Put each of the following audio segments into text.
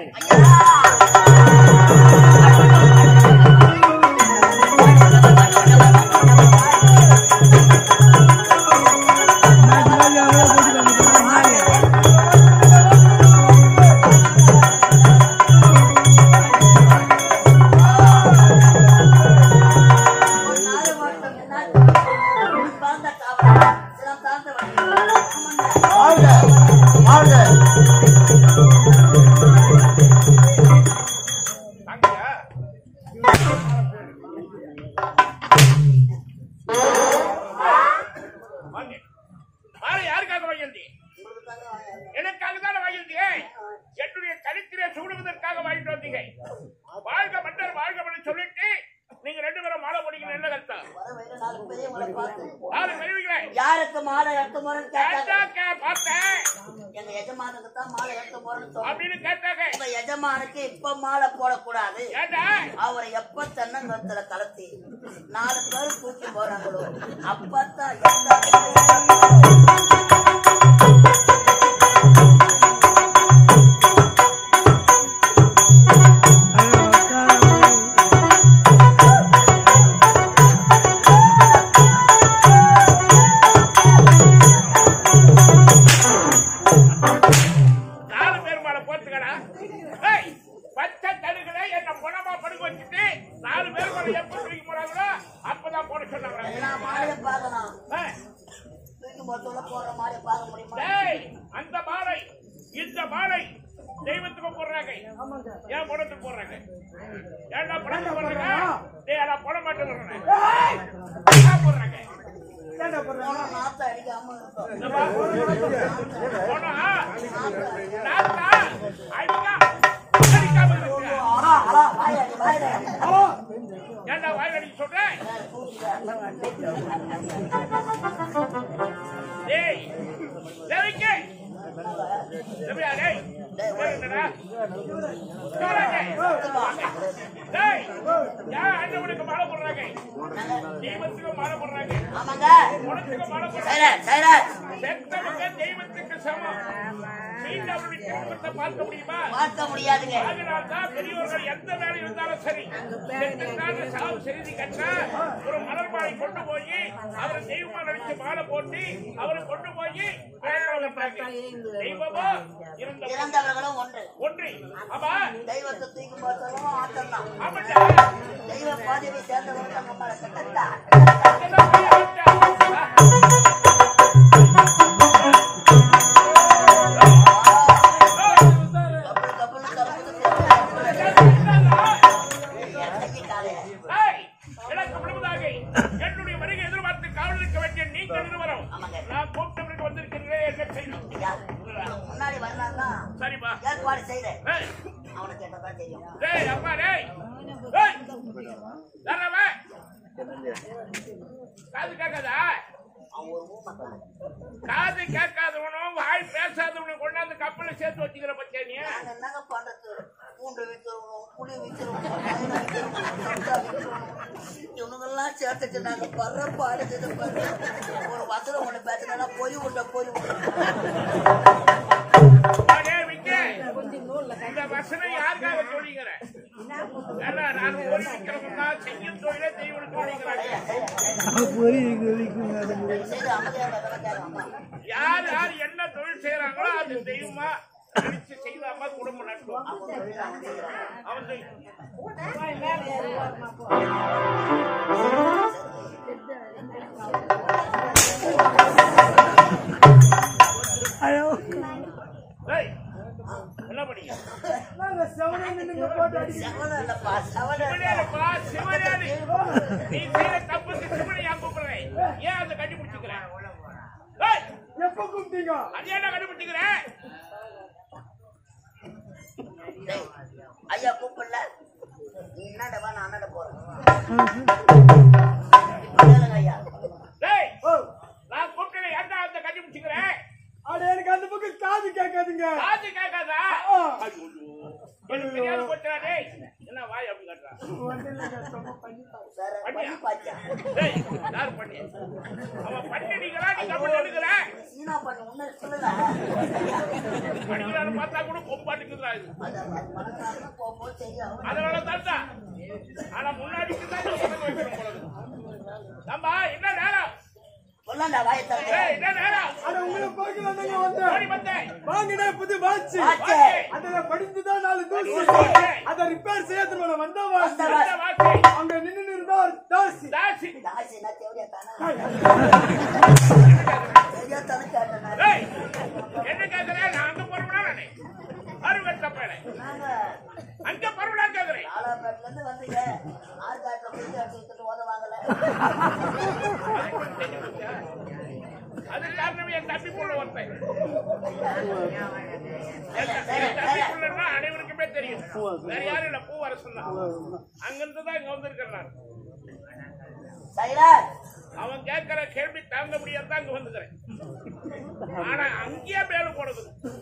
ஒரு நாலு வருஷம் முன்னாடி பிறந்த காவலன் சில தாழ்ந்த வழி வாழ்க வாழ்க தாங்கய்யா. வாங்க. மாலை யாருக்காக வாங்கியிருந்தீ எனக்காக தானே வாங்கியிருந்தீங்க என்னுடைய கழுத்திலே சூடுவதற்காக வாங்கிட்டு வந்தீங்க வாழ்க மன்னர் வாழ்க மன்னர் சொல்லிட்டு நீங்க ரெண்டு பேரும் மாலை போடுங்க என்ன கருத்தா வர வயல நாலு பெரியவங்களை பார்த்து யாரு தெரிவிக்கிறேன் யாருக்கு மாலை எடுத்து போறேன்னு கேட்டாங்க கேட்டாக்க பார்த்தேன் எங்க எஜமானுக்கு தான் மாலை எடுத்து போறேன்னு சொன்னாங்க அப்படின்னு கேட்டாங்க உங்க எஜமானுக்கு இப்ப மாலை போடக்கூடாது ஏண்டா அவரை எப்ப தென்னங்கத்துல கலத்தி நாலு பேர் தூக்கி போறாங்களோ அப்பதான் எந்த நாலு பேர் மேல போட்டுக்கடா ஏய், பச்சை தடுகளை என்ன பணமா படுக்க வச்சுட்டு நாலு பேர் மேல எப்ப தூக்கி போறாங்களோ அப்பதான் போட சொன்னாங்க நான் மாலையை பார்க்கலாம் ஏய், தூக்கி மொத்தம் போடுற மாலையை பார்க்க முடியுமா டேய், அந்த மாலை இந்த மாலை தெய்வத்துக்கு போடுறாங்க ஏன் பணத்துக்கு போடுறாங்க ஏன்டா பணத்துக்கு போடுறாங்க டேய் அடா போட மாட்டேன் போடுறாங்க போனா நாத்த அடிக்காம இருக்கும் இந்த பா- போனா நாத்தா, அடிக்கா, அடிக்காம இருக்கு. ஆஹா, ஆஹா, வாயை அடி, வாயை அடி. ஏன்டா வாய் அடிக்க சொல்றேன் டேய் தேவிக்கு தேவியா டேய் பேர் என்னடா சிவராஜே. டேய் ஏன் அண்ணவனுக்கு மாலை போடுறாங்க தெய்வத்துக்கு மாலை போடுறாங்க ஆமாங்க உனக்கு மாலை போடுறாங்க சைலண்ட் சைலண்ட் செத்தவங்க தெய்வத்துக்கு சமம் நீங்க அவருடைய திருமணத்தை பார்க்க முடியுமா பார்க்க முடியாதுங்க அதனால்தான் பெரியவர்கள் எந்த வேலை இருந்தாலும் சரி செத்துட்டாங்க சாவு செய்தி கட்ட ஒரு மலர் மாலை கொண்டு போய் அவரை தெய்வமா நடிச்சு மாலை போட்டு அவரை கொண்டு போய் தெய்வமோ இருந்த இறந்தவர்களும் ஒன்று ஒன்று ஆமா தெய்வத்தை தூக்கி போட்டதும் ஆட்டம் தான் ஆமாண்டா. தெய்வ பாதையை சேர்ந்தவர்கள் நம்ம மேல கட்டா இதெல்லாம் போய் ஆட்டா. கப்பல் கப்பல் கப்பல் இறங்கி காலையில ஏய், எனக்கு விடுவதாக என்னுடைய வருகை எதிர்பார்த்து காவல் இருக்க வேண்டிய நீங்கள் இருவரும் ஆமாங்க. நான் கூப்பிட்டவருக்கு வந்திருக்கிறீர்களே என்ன செய்யணும் ஐயா, முன்னாடி வரலாம்னா சரிப்பா ஏற்பாடு செய்த ஏய், அவனுக்கு என்னதான் தெரியும் டேய் அப்பா டேய் ஏய், யாரவ? காது கேட்காதா அவன் ஒரு ஊமத்தான் காது கேட்காதவனும் வாய் பேசாதவனும் கொண்டாந்து கப்பல்ல சேர்த்து வச்சுக்கிற பத்தியா நீ நாங்க என்னங்க பண்றது பூண்டு விற்கிறோம் புளி விற்கிறோம் மயிலை விற்கிறோம் சப்தா விற்கிறோம் இவனுங்கெல்லாம் சேர்த்துட்டு நாங்க படுற பாடுறது பாரு ஒரு வசனம் ஒண்ணு பேசினா பொறி உண்ட பொறி உண்ட வாடே விக்க இந்த வசனம் யாருக்காக சொல்லிக்கிற ஏன்னா நான் ஒரு விக்கிறவன் தான் செய்யும் தொழிலே தெய்வம் சொல்லிக்கிறாங்க செய்து அமைதியாக விளக்காரம்மா யார் யார் என்ன தொழில் செய்யறாங்களோ அது தெய்வமா நினைச்சு செய்தாமா குடும்பம் நடத்தும் அவன் தெய்வம். ஏய், என்ன பண்ணீங்க செவனம் இல்லப்பா செவனம் சிவனேப்பா, சிவனேனு. நீ செய்யற தப்புக்கு சிவனை ஏன் கூப்பிடுறேன்? ஏன் அதை கண்டுபிடிச்சுக்கிற? ஏய், எப்ப கூப்பிட்டீங்க அது ஏன்டா கண்டுபிடிச்சுக்கிற? டேய், ஐயா கூப்பிடல நீ என்னடவா நான் அண்ணட போறேன் இப்ப கேளுங்க ஐயா டேய், நான் கூப்பிட்டதை ஏன்டா அதை கண்டுபிடிச்சுக்கிற? அட எனக்கு அந்த பக்கம் காது கேட்காதுங்க காது கேட்காதா? ஆ. ஐயோ, எனக்கு தெரியாத போச்சுடா, டேய். என்ன வாய் அப்படி காட்டுறா? ஒண்ணும் இல்லைங்க, சும்மா பண்ணி பாரு. வேற பண்ணி பாத்தியா டேய், யார் பண்ணி அவன் பண்ணிட்டீங்களா நீ கம்பெனி எடுக்கல சீனா பண்ணி உன்ன சொல்லல படிக்கிறான்னு பார்த்தா கூட கொம்பாட்டுக்குதா இது அது மனசார போகும்போது தெரியும் அதனால தான்டா ஆனா முன்னாடிக்கு தான் நீ பதக்கம் வைக்கணும் போல இருக்கு. நம்ம என்ன நேரம் சொல்லாண்டா வாயை திறந்து ஏய், என்ன நேரம் அட, உங்களை பார்க்கலாம் தாங்க வந்தேன். ஓடி வந்தேன் வாங்கினே புது வாட்ச். வாட்சே. அதுல படிச்சுதான் நாலு தூசு. வாட்சே. அதை repair செய்யறதுக்கு மேல வந்த வாட்ச். வந்த இந்த வாசி அங்க நின்னு இருந்தா ஒரு தாசி. தாசி தாசி என்ன தேவையா தானே தெரியா தானே கேட்டேன் நான். ஏய், என்ன கேக்குறேன் நான் அங்க போறவனா நானே அறுவட்ட பேரை நாங்க அங்க போறவனா கேக்குறேன் நாலாப்பேட்டில இருந்து வந்தீங்க ஆற்காட்டுல போயிட்டு அடிச்சுட்டு ஓத வாங்கல அது காரணம் என் தம்பி புள்ள ஒருத்தன் என் த- என் தம்பி புள்ளன்னா அனைவருக்குமே தெரியும் வேற யாரும் இல்ல பூவரசன் தான் அங்கிருந்து தான் இங்க வந்திருக்கிறேன் நான் சைலர் அவன் கேட்கிற கேள்வி தாங்க முடியாத தான் இங்க வந்துக்கிறேன் ஆனா அங்கேயே மேல போனது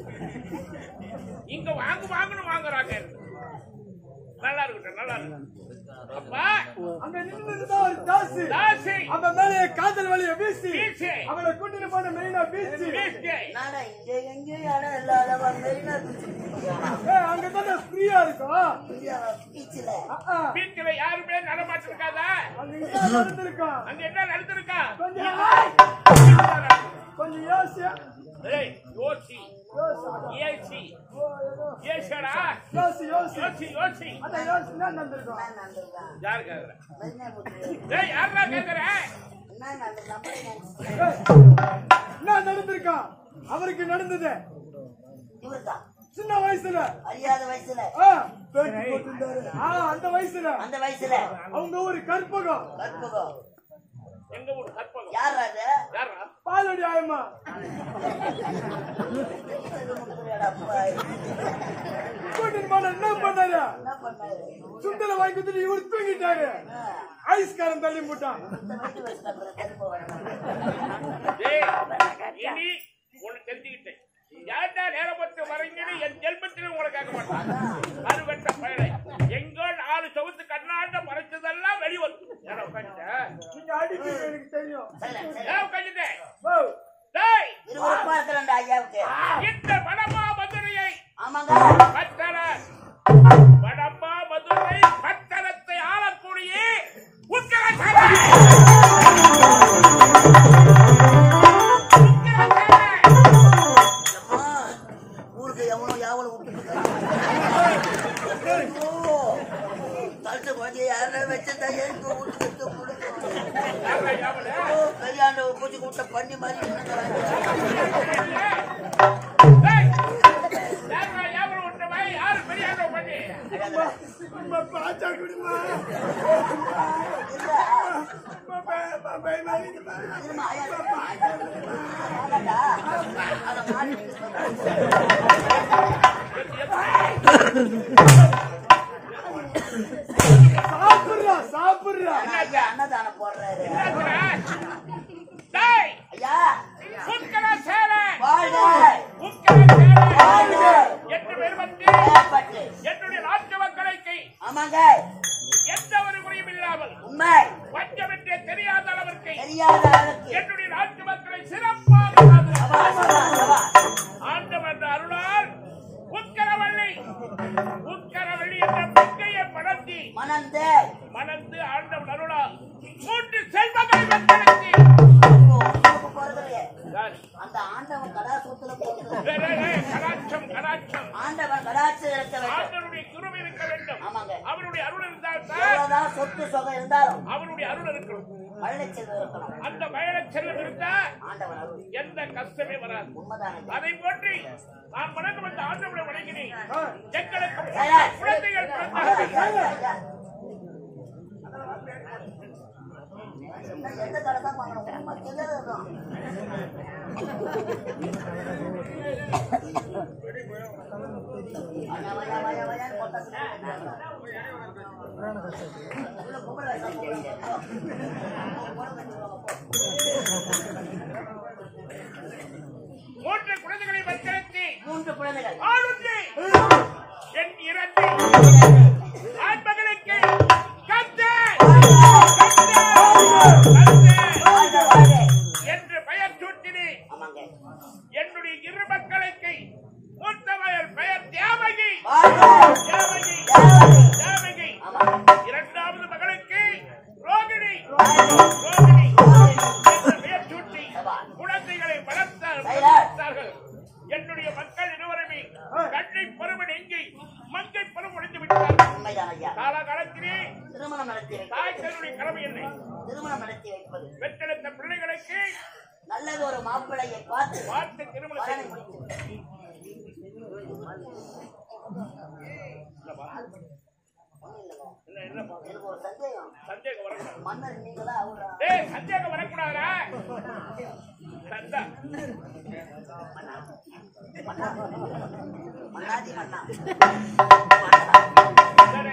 இங்க வாங்கு வாங்கணும் வாங்குறாங்க நல்லா இருக்கட்டும் நல்லா இருக்கட்டும் அப்பா அங்க நின்னு இருந்தா ஒரு தாசி. தாசி அவன் மேல என் காதல் வலிய வீசி வீசி. அவளை கூட்டிட்டு போன மெயினா பீச்சு வீசி. நானா இங்க எங்கேயும் இடம் இல்லாத மெரினா ஏய், அங்கதானே ஃப்ரீயா இருக்கும் பீச்சில் ஆ, ஆ. பீச்சில யாருமே நடமாட்டிருக்காதா அங்க என்ன நடந்திருக்கான் அங்க என்ன நடந்திருக்கா கொஞ்சம் கொஞ்சம் யோசியா ஏய், யோசி யோசி ஏசி ஓ, ஏதோ. ஏசடா யோசி யோசி யோசி யோசி அதான் யோசி என்ன நடந்திருக்கும் என்ன நடந்திருக்கான் யாரு கேக்குற மெரினா முத்து ஏய் யாரா கேக்குற என்ன நடந்திருக்கான் ஏய், என்ன நடந்திருக்கான் அவருக்கு நடந்தது இவருதான் சின்ன வயசுல அறியாத வயசுல ஆ, பேட்டி போட்டிருந்தாரு. ஆ, அந்த வயசுல அந்த வயசுல அவங்க ஒரு கற்பகம் கற்பகம் எங்க ஊர் கற்பகம் யார் அது யாரா பாலடி ஆயமா கூட்டிட்டு போன என்ன பண்ணாரு என்ன பண்ணாரு சுண்டல வாங்கி கொடுத்துட்டு இவரு தூங்கிட்டாரு ஐஸ்காரன் தள்ளி போட்டான் இந்த வீட்டு வயசுல அப்புறம் கருப்பு வரணும் டேய் இனி ஒண்ணு தெரிஞ்சுக்கிட்டேன் யார்டா நேரம் பத்து வரீங்கன்னு என் ஜென்மத்திலும் உங்களை கேட்க மாட்டான் அறுவட்ட பயலை எங்கோ நாலு சவுத்து கண்ணாண்ட மறைச்சதெல்லாம் வெளிவரும் ஏன்னா உட்காந்துட்டேன் நீங்க அடிப்பீங்க எனக்கு தெரியும் ஏன் உட்காந்துட்டேன் ஓ, டேய் இருபது இருக்கிறேன்டா ஐயாவுக்கு இந்த வடமா மதுரையை ஆமாங்க பத்தர வடமா மதுரை பத்தரத்தை ஆளக்கூடிய உக்கரசேனை. உக்கரசேனை. அம்மா, ஊருக்கு எவனோ யாவல விட்டு தடுத்த குழந்தைய யாரா வச்சிருந்தா எனக்கு வீட்டுக்கு எடுத்து கொடுக்கணும். யாரா யாவல? ஓ, பெரியாண்ட பூச்சி கூட்ட பண்ணி மாதிரி நின்னுக்கிறாங்க. டேய், யாரா யாவல விட்டவன்? யாரு பெரிய ஆளோ பண்ணி? அம்மா, பாச்சா குடிமா இல்ல, அம்மா, பய- பய- பயமா இருக்குமா? இருமா, ஐயா, ஆமாடா. அத மாட்டி சாப்பிடுறா சாப்பிடுறா ஐயா அன்னதானம் போடுறாரு என்னடா? டேய், ஐயா உக்கரசேனை. வாழ்க உக்கரசேனை. வாழ்க என்று பெருமத்தி ஏற்பட்டு என்னுடைய நாட்டு மக்களுக்கு ஆமாங்க எந்த ஒரு குறையும் இல்லாமல் உண்மை பஞ்சமென்றே தெரியாத அளவிற்கு தெரியாத அளவுக்கு என்னுடைய நாட்டு மக்களை சிறப்பாக சபா பாதுகாத்து சபா சபா ஆண்டவன் அருளால் உக்கரவள்ளி உக்கரவள்ளி என்ற பெண்கையை மணந்தி மணந்து மணந்து ஆண்டவன் அருளால் மூன்று செல்வங்கள் மக்களுக்கு உங்களுக்கு போறதில்லையே. யார்? அந்த ஆண்டவன் கடாசூத்துல போறது டேய், டேய், டேய், கடாட்சம் கடாட்சம் ஆண்டவன் கடாட்சி இருக்க வேண்டும் ஆண்டவருடைய கிருபை இருக்க வேண்டும் ஆமாங்க. அவருடைய அருள் இருந்தால் தான் எவ்வளவுதான் சொத்து சொகம் இருந்தாலும் அவருடைய அருள் இருக்கணும் பழனிச்செல்வம் இருக்கணும் அந்த பயண செல்லம் இருந்தா ஆண்டவன் அருள் எந்த கஷ்டமே வராது உண்மைதானே அதை போற்றி நான் வணக்கம் வந்த ஆண்டவனை வணங்கினேன் எங்களுக்கு ஐயா. குழந்தைகள் ஐயா, பிறந்தார்கள் ஐயா, ஐயா. என்ன, எந்த கடை தான் வாங்கணும் உண்மை தெரியாத இருக்கும். ஐயா, ஐயா, ஐயா, ஐயான்னு போட்டாச்சு. உள்ள பொம்பளை வேஷம் போடுங்க. மூன்று குழந்தைகளை வச்சிருத்தி மூன்று குழந்தைகள் ஆளுந்தி என் இரண்டு ஆண்மகளுக்கு தேவகி ஆமா. இரண்டாவது மகளுக்கு ரோகிணி ரோகிணி என்ற பெயர் சூட்டி குழந்தைகளை வளர்த்தார் வளர்த்தார்கள் என்னுடைய மக்கள் இருவருமே கண்ணை பருவன் எங்கே மங்கை பருவம் ஒழிந்து விட்டார்கள் உண்மைதான் ஐயா காலகாலத்திலே திருமணம் நடத்தி வைப்பது தாய் தன்னுடைய கடமை என்ன திருமணம் நடத்தி வைப்பது பெற்றெடுத்த பிள்ளைகளுக்கு நல்லது ஒரு மாப்பிள்ளையை பார்த்து பார்த்து திருமணம் வரனை செய்து முடித்து இல்ல, இல்லப்பா. எனக்கு ஒரு சந்தேகம் சந்தேகம் வரக்கூடாது மன்னர் நீங்களா அவரா டேய் சந்தேகம் வரக்கூடாதா சந்தா மன்னா மன்னாதி மன்னா சரி.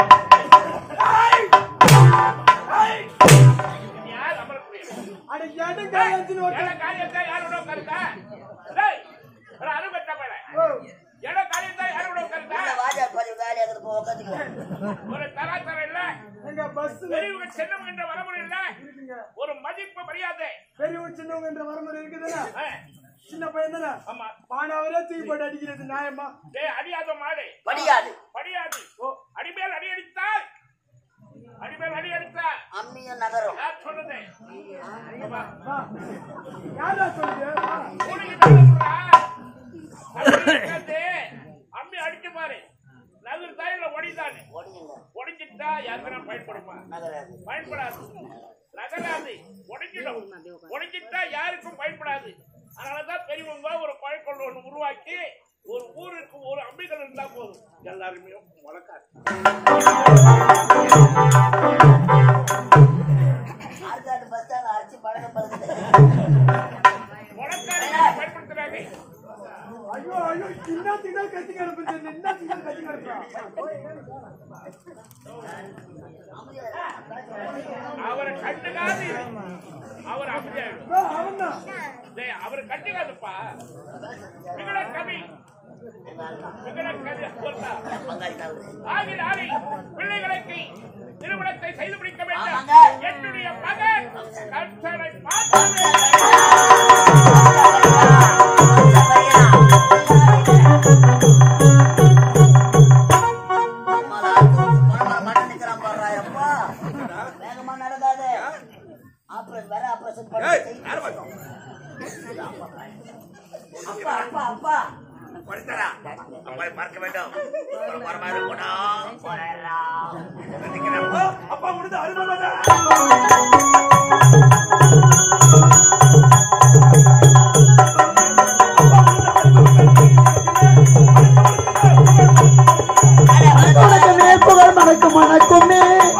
நீ யார் அமரக்கூடிய அட எடு காலேஜ்னு ஒரு எட காரியத்தை யாரோட கருத்தா டேய் ஒரு அருகட்ட மேல ஓ, எட காரியத்தை யாரோட கருத்தா இந்த வாஜா பதிவு காலியாக இருப்போம் உட்காந்துக்கலாம் ஒரு தராதரம் இல்ல எங்க பஸ்ல பெரியவங்க சின்னவங்க என்ற வரமுறை இல்ல இருக்குங்க ஒரு மதிப்பு மரியாதை பெரியவங்க சின்னவங்க என்ற வரமுறை இருக்குதுல்ல ஆ, சின்ன பையன் தானே ஆமா பானாவரே தூக்கி போட்டு அடிக்கிறது நியாயமா டேய் அடியாத மாடு படியாது படியாது ஓ அடிமேல் அடி அடித்தால் அடிமேல் அடி அடித்தால் அம்மியும் நகரும் யார் சொன்னது ஆமா. வா. யாரா சொல்லுது வா. கூலிக்கு மேல விடுறா. அப்படி இருக்காது. அம்மி அடிச்சு பாரு நகர் தாயில ஒடிதானு ஒடியுங்க ஒடிஞ்சிட்டா யாருக்குன்னா பயன்படுமா நகராது பயன்படாது நகராது ஒடிஞ்சிடும் ஒடிஞ்சிட்டா யாருக்கும் பயன்படாது அதனாலதான் பெரியவங்க ஒரு பழக்கம் ஒண்ணு உருவாக்கி ஒரு ஊருக்கு ஒரு அம்பிகள் இருந்தா போதும் எல்லாருமே வளர்க்காது ஆற்காடு பஸ் ஸ்டாண்ட் அடிச்சு பழக்கம் பழகுது வளர்க்காரு பயன்படுத்துறாங்க ஐயோ ஐயோ இன்னத்துக்கு தான் கத்தி கிடப்பு தெரியல இன்னத்துக்கு தான் கத்தி கிடப்பா அவரை கண்டுக்காது அவர் அமைதியாயிடும் அவன் தான் டேய், அவரை கண்டுக்காதுப்பா விகட கவி விகட கவி சொல்லா பங்காளி தவறு ஆகினாலே பிள்ளைகளுக்கு திருமணத்தை செய்து முடிக்க வேண்டும் ஆமாங்க. என்னுடைய மகன் கர்த்தனை பார்த்து வேகமா நடக்காது ஆபரேஷன் வேற ஆபரேஷன் அப்பா அப்பா அப்பா படுத்தரா அப்பா பார்க்க வேண்டும் பரமா இருக்கணும் அப்பா முடிஞ்ச அருமை வணக்கமே புகழ் வணக்கம் வணக்கமே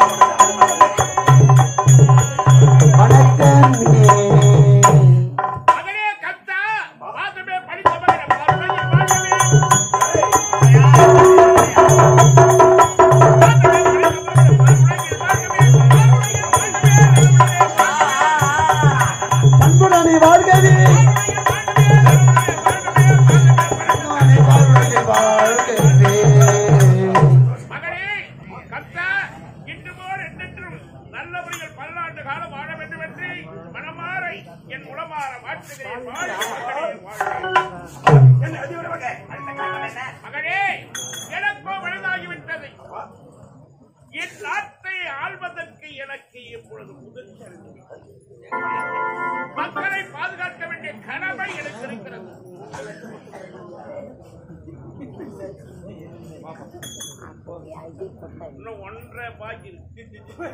வணக்கமே மகனே கர்த்தா வாசமே படித்த மகன் கர்த்தனை வாழ்கவே. வாசமே படித்த மகன் கர்த்தனை வாழ்கவே. வாழ்கவே, வாழ்கவே. அன்புடனே வாழ்கவே வாழ்கவே, வாழ்கவே மகனே கர்த்தா இன்று போல் என்றென்றும் நல்லபடிகள் பல்லாண்டு காலம் வாழ வேண்டும் என்று மனமாறை என் உளமாற வாழ்த்துகிறேன் வாழ்க மகனே, வாழ்க. மகனே எனக்கோ வயதாகிவிட்டது என் நாட்டை ஆள்வதற்கு எனக்கு இப்பொழுது முதிர்ச்சி அளித்துவிட்டது. மக்களை பாதுகாக்க வேண்டிய கடமை எனக்கு இருக்கிறது இன்னும் ஒன்றரை பாக்கி இருக்கு.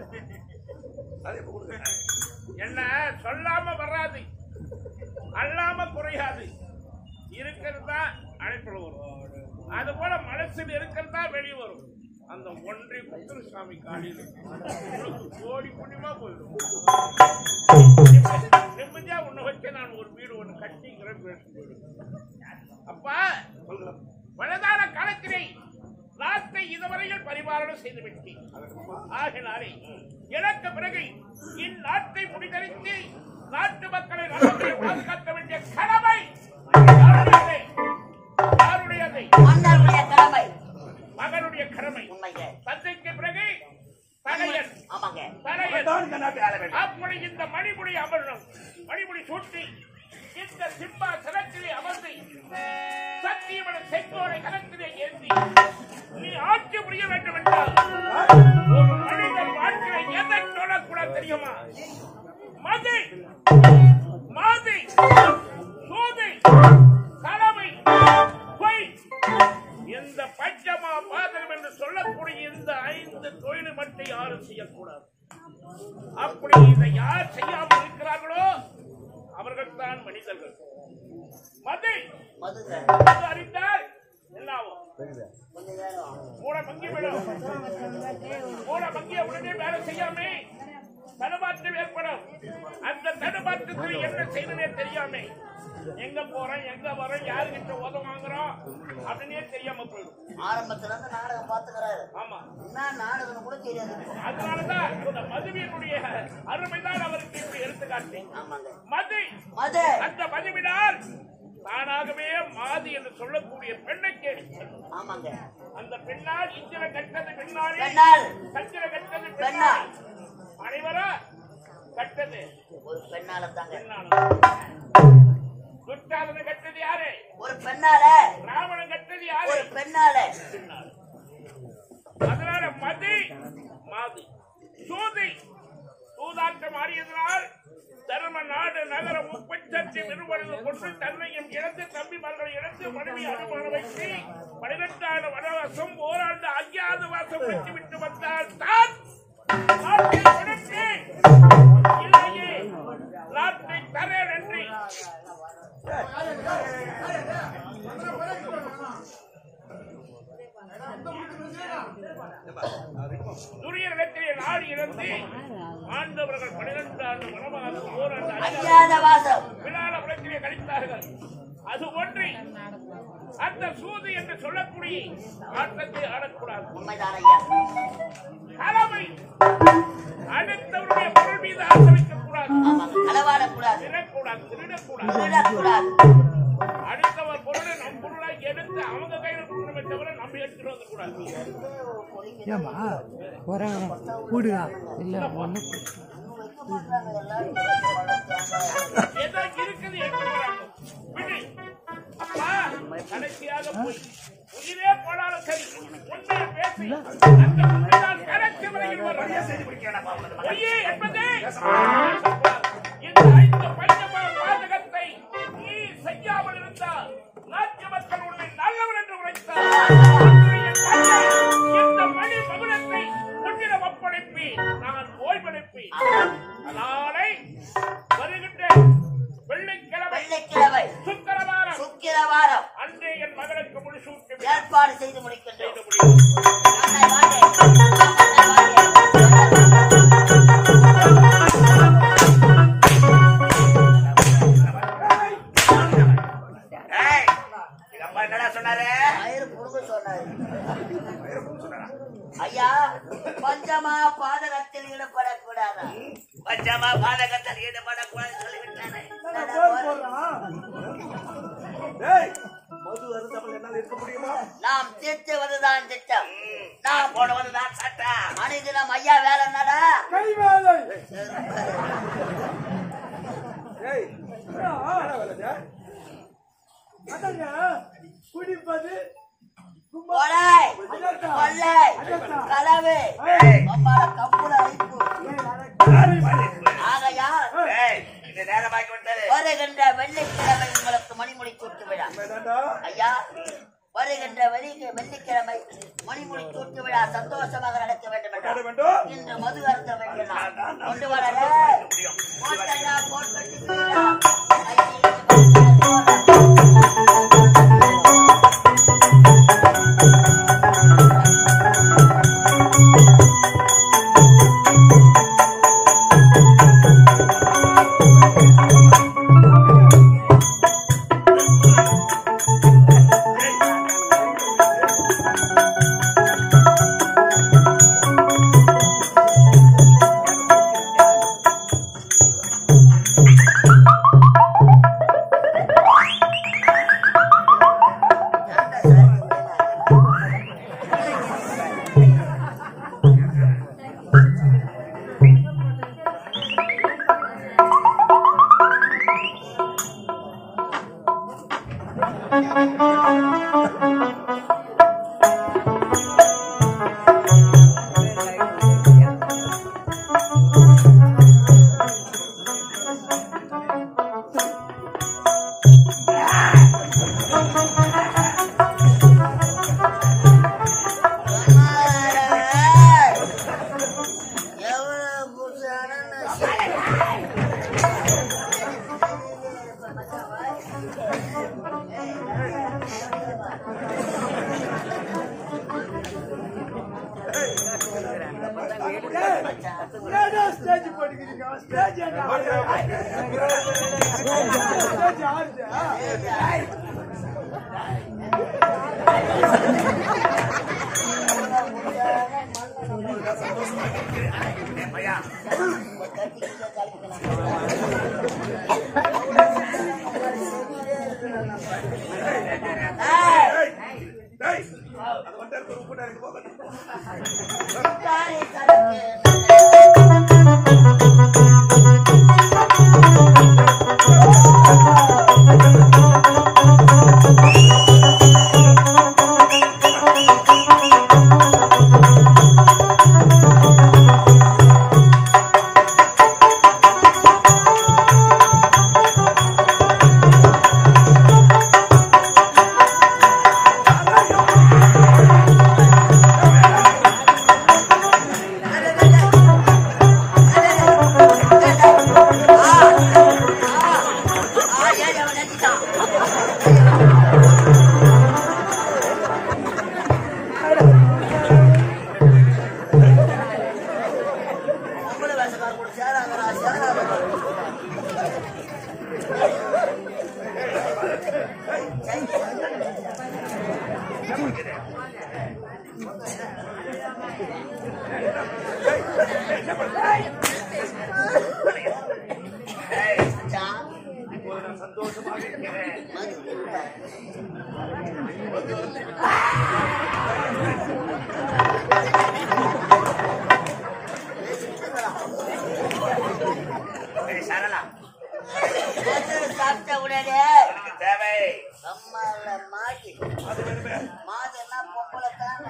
என்ன சொல்லாம வராது அல்லாம குறையாது இருக்கிறதா அழைப்பில் வரும் அது போல மனசில் இருக்கிறதா வெளியே வரும் அந்த ஒன்றை முத்துருசாமி காலையில் உங்களுக்கு கோடி புண்ணியமா போயிடும் நிம்மதி- நிம்மதியா உன்னை வச்சு நான் ஒரு வீடு ஒண்ணு கட்டிக்கிறேன் அப்பா வயதான காலத்திலே நாட்டை இதுவரையில் பரிபாலனம் செய்து விட்டேன் ஆகினாலே எனக்கு பிறகு இந்நாட்டை முடிதறித்து நாட்டு மக்களை நல்லபடியாக பாதுகாக்க வேண்டிய கடமை யாருடையது? யாருடையது மன்னருடைய கடமை மகனுடைய கடமை உண்மைங்க தந்தைக்கு பிறகு தனையன் ஆமாங்க தனையன் அப்படி இந்த மணிமுடி அமரணும் மணிமுடி சூட்டி இந்த சிம்மா சனத்திலே அமர்ந்து சத்தியமன செங்கோலை கரத்திலே ஏந்தி நீ ஆட்சி புரிய வேண்டும் இந்த பஞ்சமா பாதகம் என்று சொல்லக்கூடிய இந்த ஐந்து தொழில் மட்டும் யாரும் செய்யக்கூடாது அப்படி இதை யார் செய்யாமல் இருக்கிறார்களோ அவர்கள் தான் மனிதர்கள் மதை மதுங்க மது அறிந்தால் என்ன ஆகும் கொஞ்ச நேரம் மூட மங்கி விடும் மூட மங்கிய உடனே வேலை செய்யாம தடுமாற்றம் ஏற்படும் அந்த தடுமாற்றத்தில் என்ன செய்யணும்னே தெரியாம எங்க போறோம் எங்க வரோம் யாருகிட்ட உதவ வாங்குறோம் அப்படின்னே தெரியாம போயிடும் ஆரம்பத்துல இருந்து நாடகம் பாத்துக்கிறாரு ஆமா என்ன நாடகம் கூட தெரியாது அதனாலதான் இந்த மதுவினுடைய அருமைதான் அவருக்கு இப்படி எடுத்துக்காட்டு ஆமாங்க மது மது அந்த மதுவினால் தானாகவே மாதி என்று சொல்லக்கூடிய பெண்ணை தேடி செல்லும். ஆமாங்க அந்த பெண்ணால் இந்திர கட்டது பெண்ணாலே பெண்ணால் கட்டிட கட்டது பெண்ணால். பெண்ணால் அனைவரா கட்டது ஒரு பெண்ணால தாங்க பெண்ணால் துட்டாதன கட்டது யாரு ஒரு பெண்ணால ராவணன் கட்டது யாரு ஒரு பெண்ணால பெண்ணால் அதனால மதி மாதி சூதி சூதாட்டம் ஆடியதனால் தர்ம நாடு நகர முப்பத்தி விரும்புவது கொண்டு தன்னையும் இழந்து தம்பிமார்களை இழந்து மனைவி அனுமான வைத்து பனிரெண்டாண்டு வனவாசம் ஓராண்டு அஞ்சாவது வாசம் வைத்து விட்டு வந்தால் தான் நாட்டை கொடுத்து இல்லையே நாட்டை தரேன் என்று துரியனிடத்திலே நாடு இழந்து ஆண்டவர்கள் பனிரெண்டு ஆண்டு வனவாசம் ஓராண்டு அஞ்சாவது அஞ்ஞாத வாசம் விழால உலகத்திலே கழித்தார்கள் அது ஒன்று அந்த சூது என்று சொல்லக்கூடிய ஆட்டத்தை ஆடக்கூடாது உண்மைதான் ஐயா தலைமை அடுத்தவருடைய பொருள் மீது ஆசை வைக்கக்கூடாது ஆமாங்க களவாடக்கூடாது திருடக்கூடாது திருடக்கூடாது திருடக்கூடாது அடுத்தவர் பொருளை நம் பொருளாக எடுத்து அவங்க கையில கொடுக்கணுமே தவிர நம்ம எடுத்துட்டு வந்து கூடாது ஏம்மா போறாங்க கூடுதா இல்ல ஒண்ணு ஏதோ இருக்குது என்று வராங்க. விடு. அப்பா கடைசியாக போய் உயிரே போனாலும் சரி உண்மையை பேசி அந்த உண்மைதான் கடைசி வரையில் வரும் பொய்யே என்பது இந்த ஐந்து பஞ்சமான பாதகத்தை நீ செய்யாமல் இருந்தால் நாட்டு மக்கள் உன்னை நல்லவன் என்று உரைத்தார் உன்னுடைய தந்தை இந்த மணி மகுடத்தை உன்னிடம் ஒப்படைப்பேன் நான் ஓய்வெடுப்பேன் நாளை வருகின்ற வெள்ளிக்கிழமை வெள்ளிக்கிழமை சுக்கரவாரம் சுக்கிரவாரம் அன்றே என் மகனுக்கு முடிசூட்டு ஏற்பாடு செய்து முடிக்கின்றோம் செய்து முடியும் அண்ணே, வாங்க. அண்ணே, வாங்க. ஏய், எங்க அப்பா என்னடா சொன்னாரு மயிறு புடுங்க சொன்னாரு ஐயா பஞ்சமா பாதகத்தில் ஈடுபடக்கூடாதா பஞ்சமா பாதகத்தில் ஈடுபடக்கூடாதுன்னு சொல்லிவிட்டானே டேய் மது அருந்தாமல் என்னால் இருக்க முடியுமா நாம் தீர்த்துவதுதான் திட்டம் ம், நாம் நான் போனவது தான் சட்டம் மனிதனம் ஐயா வேலை என்னடா கை வேலை ஏய் என்னடா வேலை இது? அதாங்க குடிப்பது கும்பல் கொலை அதட்டா. கொள்ளை அதட்டா. களவு ஏய். அம்மால கப்புல அழிப்பு அடக்க. ஆகையா ஏய், இது நேரமாகி விட்டது வருகின்ற வெள்ளிக்கிழமை உங்களுக்கு மணிமுடி சூட்டு விழா உண்மைதான்டா? ஐயா வருகின்ற வெள்ளி வெள்ளிக்கிழமை மணிமுடி சூட்டு விழா சந்தோஷமாக நடக்க வேண்டும் கொண்டாட என்றார் வேண்டும் இன்று மது அருந்த வேண்டியதான் கொண்டு வரல போட்டா போட்டு மச்சான் என்னடா ஸ்டேஜ் போட்டுக்கிறீங்க ஸ்டேஜ் ஏன்டா ஸ்டேஜ் ஆடுச்சா சந்தோஷமாக இருக்கிறேன் ஏய், சரளா சாப்பிட்ட உடனே எனக்கு தேவை அம்மால மாடி மாதன்னா பொம்பளை தானே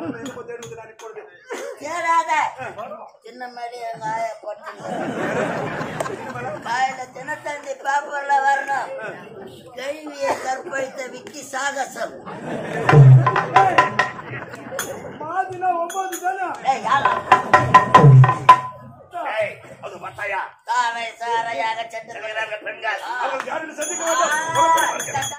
சேராத சின்ன மேடி எங்க ஆய போட்டு காயில தினத்தந்தி பேப்பர்ல வரணும் கேள்வியை கற்பழித்த விக்கி சாகசம் மாதினா ஒன்பது தானே ஏய், யாரா? ஏய், அது மட்டையா தாவை சாரையாக சென்று இருக்கிறார்கள் பெண்கள் ஆ. யாரும் சந்திக்க மாட்டோம் ஆ,